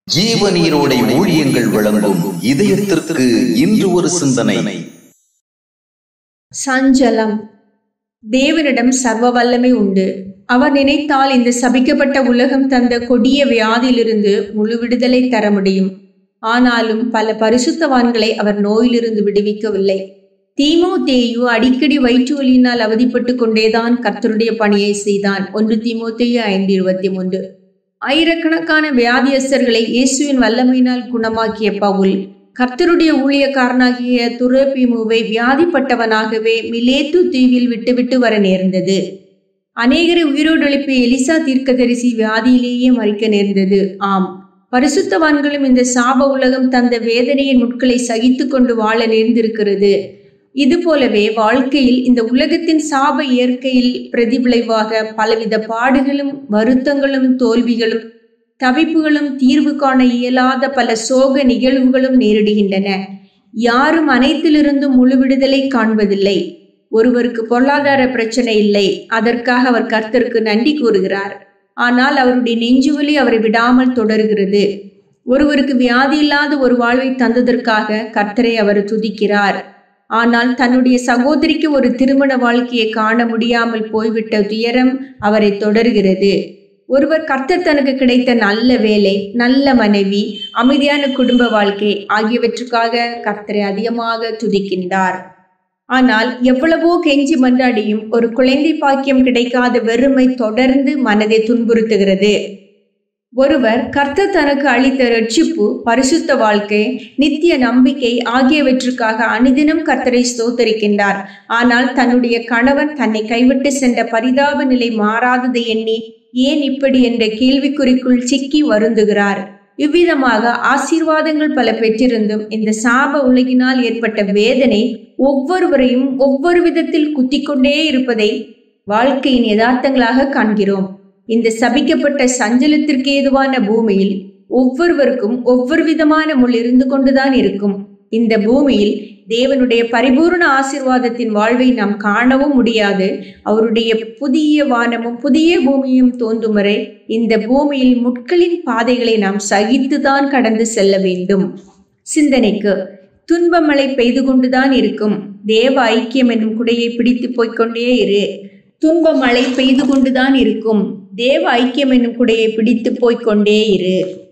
ஜீவ நீரோடை ஊழியங்கள் வழங்கும் இதயத்திற்கு இன்று ஒரு சிந்தனை சஞ்சலம் தேவனிடம் சர்வ வல்லமை உண்டு அவர் நினைத்தால் இந்த சபிக்கப்பட்ட உலகம் தந்த கொடிய வியாதியிலிருந்து முழு விடுதலை தர முடியும் ஆனாலும் பல பரிசுத்தவான்களை அவர் நோயிலிருந்து விடுவிக்கவில்லை தீமோத்தேயு அடிக்கடி வயிற்று வலியினால் அவதிப்பட்டு கொண்டேதான் கர்த்தருடைய பணியை செய்தான் ஒன்று தீமோத்தேயு ஐந்து இருபத்தி மூன்று ஆயிரக்கணக்கான வியாதியஸ்தர்களை இயேசுவின் வல்லமையினால் குணமாக்கிய பவுல் கர்த்தருடைய ஊழியக்காரனாகிய துரபிமுவை வியாதிப்பட்டவனாகவே மிலேத்து தீவில் விட்டுவிட்டு வர நேர்ந்தது அநேகரை உயிரோடு எழுப்பிய எலிசா தீர்க்கதரிசி வியாதியிலேயே மறிக்க நேர்ந்தது ஆம் பரிசுத்தவான்களும் இந்த சாப உலகம் தந்த வேதனையின் முட்களை சகித்து கொண்டு வாழ நேர்ந்திருக்கிறது இது போலவே வாழ்க்கையில் இந்த உலகத்தின் சாப இயற்கையில் பிரதிவிளைவாக பலவித பாடுகளும் வருத்தங்களும் தோல்விகளும் தவிப்புகளும் தீர்வு காண இயலாத பல சோக நிகழ்வுகளும் நேரிடுகின்றன யாரும் அனைத்திலிருந்தும் முழு விடுதலை காண்பதில்லை ஒருவருக்கு பொருளாதார பிரச்சனை இல்லை அதற்காக அவர் கர்த்தருக்கு நன்றி கூறுகிறார் ஆனால் அவருடைய நெஞ்சுவலி அவரை விடாமல் தொடர்கிறது ஒருவருக்கு வியாதி இல்லாத ஒரு வாழ்வை தந்ததற்காக கர்த்தரை அவர் துதிக்கிறார் ஆனால் தன்னுடைய சகோதரிக்கு ஒரு திருமண வாழ்க்கையை காண முடியாமல் போய்விட்ட துயரம் அவரை தொடர்கிறது ஒருவர் கர்த்தர் தனக்கு கிடைத்த நல்ல வேலை நல்ல மனைவி அமைதியான குடும்ப வாழ்க்கை ஆகியவற்றுக்காக கர்த்தரை அதிகமாக துதிக்கின்றார் ஆனால் எவ்வளவோ கெஞ்சி மன்றாடியும் ஒரு குழந்தை பாக்கியம் கிடைக்காத வெறுமை தொடர்ந்து மனதை துன்புறுத்துகிறது ஒருவர் கர்த்தர் தனக்கு அளித்த ரட்சிப்பு பரிசுத்த வாழ்க்கை நித்திய நம்பிக்கை ஆகியவற்றுக்காக அனுதினம் கர்த்தரை ஸ்தோத்தரிக்கின்றார் ஆனால் தன்னுடைய கணவன் தன்னை கைவிட்டு சென்ற பரிதாப நிலை மாறாதது எண்ணி ஏன் இப்படி என்ற கேள்விக்குறிக்குள் சிக்கி வருந்துகிறார் இவ்விதமாக ஆசீர்வாதங்கள் பல பெற்றிருந்தும் இந்த சாப உலகினால் ஏற்பட்ட வேதனை ஒவ்வொருவரையும் ஒவ்வொரு விதத்தில் குத்திக்கொண்டே இருப்பதை வாழ்க்கையின் யதார்த்தங்களாக காண்கிறோம் இந்த சபிக்கப்பட்ட சஞ்சலத்திற்கு ஏதுவான பூமியில் ஒவ்வொருவருக்கும் ஒவ்வொரு விதமான முள் இருந்து கொண்டுதான் இருக்கும் இந்த பூமியில் தேவனுடைய பரிபூர்ண ஆசிர்வாதத்தின் வாழ்வை நாம் காணவும் முடியாது அவருடைய புதிய வானமும் புதிய பூமியும் தோன்றும் வரை இந்த பூமியில் முட்களின் பாதைகளை நாம் சகித்துதான் கடந்து செல்ல வேண்டும் சிந்தனைக்கு துன்பமழை பெய்து கொண்டுதான் இருக்கும் தேவ ஐக்கியம் என்னும் குடையை பிடித்து போய்க்கொண்டே இரு துன்ப மழை பெய்து கொண்டுதான் இருக்கும் தேவ ஐக்கியம் என்னும் குடையை பிடித்து போய்க்கொண்டே இரு